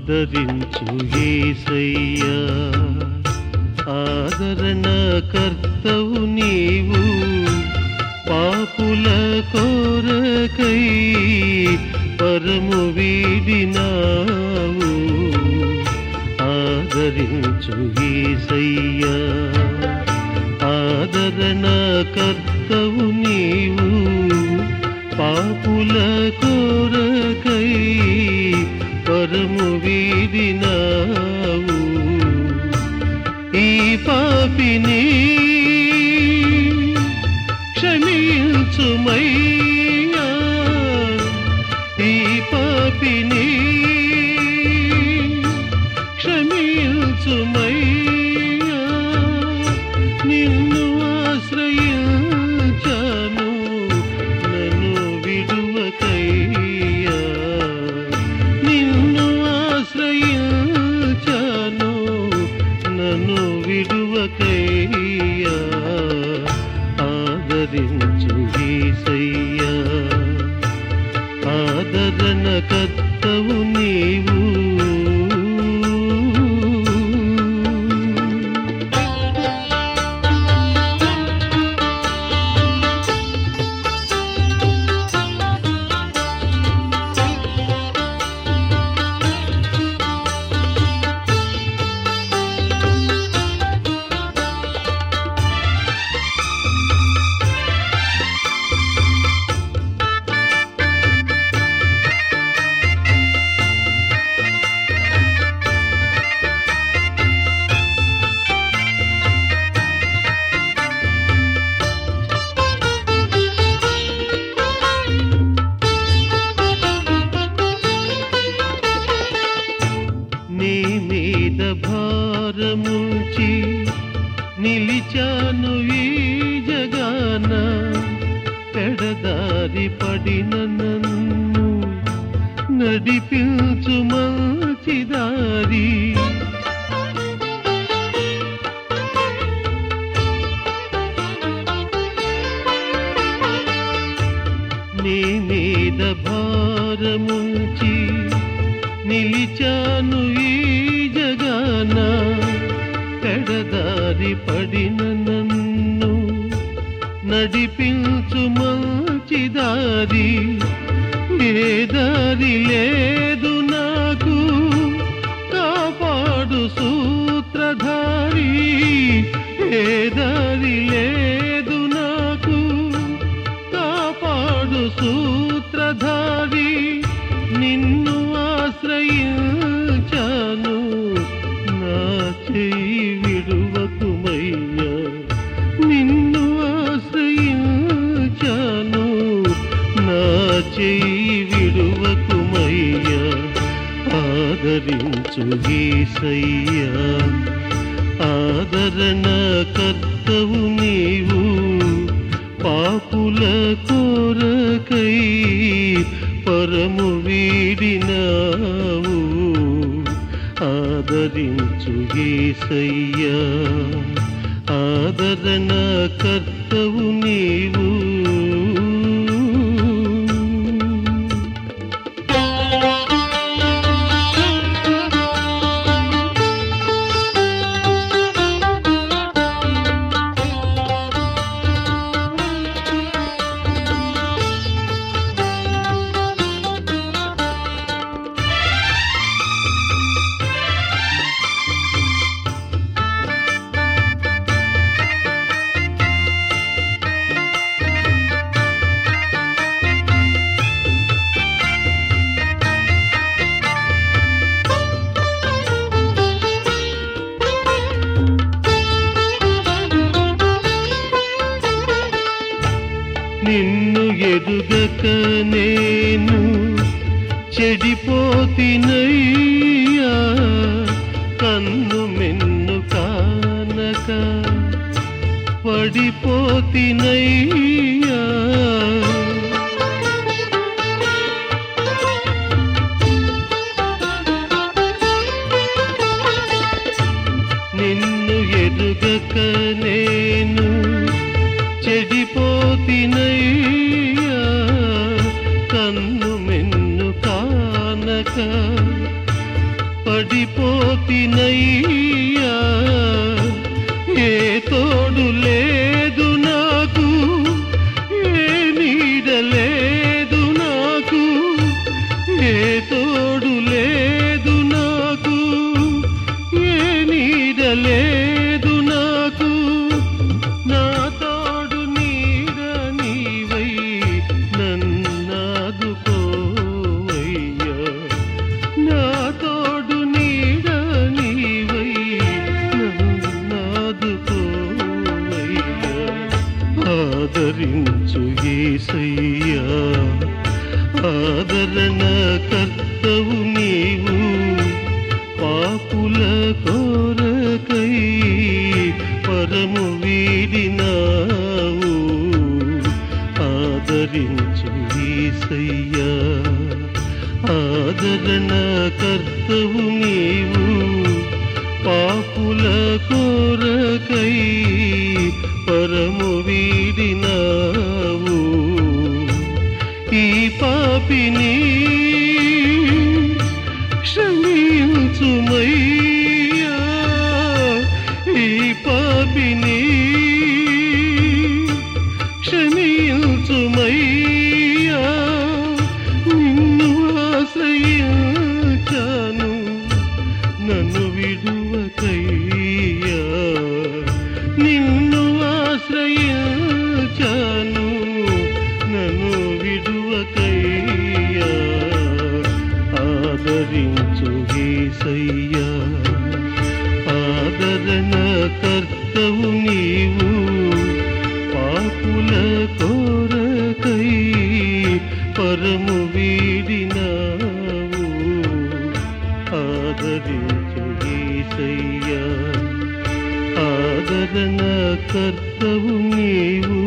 ఆదరించు ఏసయ్యా ఆదరణ కర్తవు నీవు పాపుల కోరకై పరము వీడినావు ఆదరించు ఏసయ్యా ఆదరణ కర్తవు నీవు పాపుల కోరకై పరము వీడినావు ఈ పాపిని క్షమించుమయ్యా ఈ పాపిని క్షమించుమయ్యా నిన్ను ఆశ్రయించాను నన్ను విడువకయ్యా నిన్ను ఆశ్రయించాను నన్ను విడువకయ్యా ఆదరించు ఏసయ్యా ఆదరణ కర్తవు నీవు నీ మీద భారముంచి నిలిచాను ఈ జగాన పెడదారి పడిన నన్ను నడిపించు మంచి దారి నీ మీద భారముంచి నిలిచాను ఈ జగాన పెడదారి పడిన నన్ను నడిపించు మంచి దారి ఏ దారి లేదు నాకు కాపాడు సూత్రధారి ఏ దారి లేదు నాకు కాపాడు సూత్రధారి నిన్ను ఆశ్రయించాను నా చేయి విడువకుమయ్యా నిన్ను ఆశ్రయించాను నా చేయి విడువకుమయ్యా ఆదరించు గీసయ్యా ఆదరణ కర్తవు నీవు పాపుల కోరకై పరము వీడినావు ఆదరించు గీసయ్యా ఆదరణ కర్తవు నీవు నిన్ను ఎదుగక నేను చెడిపోతినయ్యా కన్ను మెన్ను కానక పడిపోతినయ్యా నిన్ను ఎదుగక నేను చెడిపోతినయ్యా కన్ను మెన్ను కానక పడిపోతినయ్యా ఏ తోడు లేదు నాకు ఏ నీడ లేదు నాకు ఏ తోడు లేదు నాకు ఏ నీడ లేదు నాకు నా తోడు నీడ నీవై నన్నాదుకోవయ్యా నా తోడు నీడ నీవై నన్నాదుకోవయ్యా ఆదరించు ఏసయ్యా ఆదరణ కర్తవు నీవు పాపుల కోరకై పరము వీడినావు ఆదరించు ఈసయ్యా ఆదరణ కర్తవు నీవు పాపుల కోరకై పరము వీడినావు ఈ పాపిని క్షమించుమయ్యా ఈ పాపిని క్షమించుమయ్యా నిన్ను ఆశ్రయించాను నన్ను విడువకయ్యా నిన్ను ఆశ్రయించాను నన్ను విడువకయ్యా ఆదరించు ఏసయ్యా ఆదరణ కర్తవు నీవు పాపుల కోరకై పరము వీడినావు ఆదరించు ఏసయ్యా ఆదరణ కర్తవు నీవు